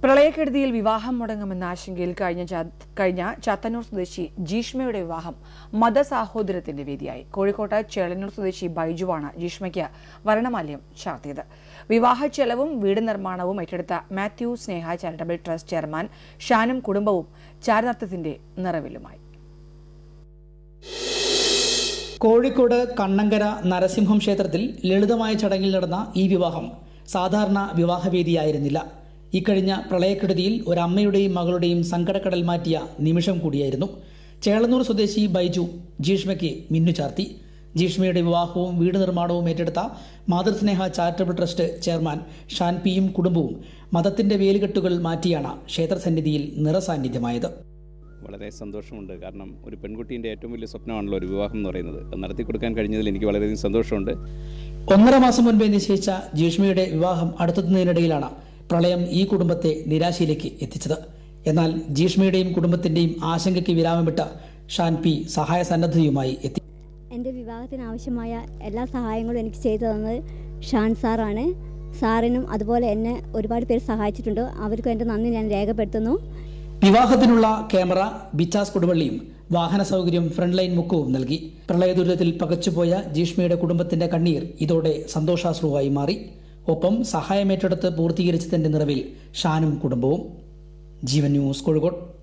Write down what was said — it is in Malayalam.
പ്രളയക്കെടുതിയിൽ വിവാഹം മുടങ്ങുമെന്ന ആശങ്കയിൽ കഴിഞ്ഞ ചാ- കഴിഞ്ഞ ചാത്തന്നൂർ സ്വദേശി ജീഷ്മയുടെ വിവാഹം മതസാഹോദര്യത്തിന്റെ വേദിയായി കോഴിക്കോട്ട് ചേളന്നൂർ സ്വദേശി ബൈജുവാണ് ജീഷ്മയ്ക്ക് വരണമാല്യം ചാർത്തിയത് വിവാഹ ചെലവും വീട് നിർമ്മാണവും ഏറ്റെടുത്ത Mathew Sneha charitable trust chairman ഷാനും കുടുംബവും ചാരിതാർത്ഥ്യത്തിന്റെ നിറവിലുമായി കോഴിക്കോട് കണ്ണങ്കര നരസിംഹം ക്ഷേത്രത്തിൽ ലളിതമായ ചടങ്ങിൽ നടന്ന ഈ വിവാഹം സാധാരണ വിവാഹവേദിയായിരുന്നില്ല ഇക്കഴിഞ്ഞ പ്രളയക്കെടുതിയിൽ ഒരമ്മയുടെയും മകളുടെയും സങ്കടക്കടൽ മാറ്റിയ നിമിഷം കൂടിയായിരുന്നു ചേളന്നൂർ സ്വദേശി ബൈജു ജീഷ്മയ്ക്ക് മിന്നുചാർത്തി ജീഷ്മയുടെ വിവാഹവും വീട് നിർമ്മാണവും ഏറ്റെടുത്ത Mathrusneha charitable trust chairman Shan പിയും കുടുംബവും മതത്തിന്റെ വേലുകെട്ടുകൾ മാറ്റിയാണ് ക്ഷേത്രസന്നിധിയിൽ നിറസാന്നിധ്യമായത് വളരെ സന്തോഷമുണ്ട് കാരണം ഒരു പെൺകുട്ടീൻ്റെ ഏറ്റവും വലിയ സ്വപ്നമാണല്ലോ ഒരു വിവാഹം എന്ന് പറയുന്നത് അത് നടത്തി കൊടുക്കാൻ കഴിഞ്ഞതിൽ എനിക്ക് വളരെയധികം സന്തോഷമുണ്ട് ഒന്നര മാസം മുൻപേ നിശ്ചയിച്ച ജീഷ്മയുടെ വിവാഹം അടുത്തെത്തുന്നതിനിടയിലാണ് പ്രളയം ഈ കുടുംബത്തെ നിരാശയിലേക്ക് എത്തിച്ചത് എന്നാൽ ജീഷ്മയുടെയും കുടുംബത്തിന്റെയും ആശങ്കയ്ക്ക് വിരാമമിട്ട ഷാൻ പി സഹായ സന്നദ്ധതയുമായി എത്തി എൻ്റെ വിവാഹത്തിന് ആവശ്യമായ എല്ലാ സഹായങ്ങളും എനിക്ക് ചെയ്തു തന്നത് ഷാൻ സാറാണ് സാറിനും അതുപോലെ എന്നെ ഒരുപാട് പേര് സഹായിച്ചിട്ടുണ്ട് അവർക്കും എൻ്റെ നന്ദി ഞാൻ രേഖപ്പെടുത്തുന്നു വിവാഹത്തിനുള്ള ക്യാമറ ബിച്ചാസ് കൊടുവള്ളിയും വാഹന സൗകര്യം ഫ്രണ്ട് ലൈൻ മുക്കവും നൽകി പ്രളയ ദുരിതത്തിൽ പകച്ചുപോയ ജീഷ്മയുടെ കുടുംബത്തിന്റെ കണ്ണീർ ഇതോടെ സന്തോഷാശ്രുവായി മാറി ഒപ്പം സഹായമേറ്റെടുത്ത് പൂർത്തീകരിച്ചതിന്റെ നിറവിൽ ഷാനും കുടുംബവും ജീവൻ ന്യൂസ് കോഴിക്കോട്